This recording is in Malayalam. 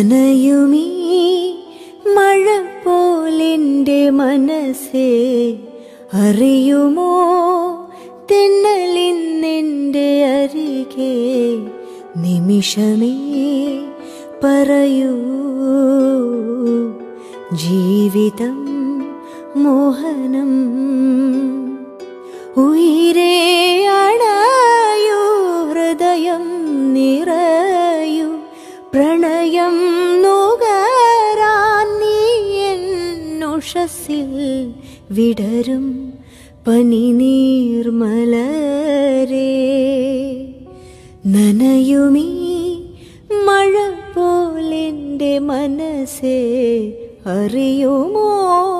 നനയുമീ മഴ പോലെൻ്റെ മനസ്സേ അറിയുമോ തെന്നലിന്നെൻ്റെ അരികെ നിമിഷമേ പറയൂ ജീവിതം മോഹനം ഉയരേ അണായു ഹൃദയം നിറയു പ്രണയം നുകരാൻ നീ എന്നുഷസിൽ വിടരും പനിനീർമലരേ നനയുമീ മഴ പോലെൻ്റെ മനസ്സേ അറിയുമോ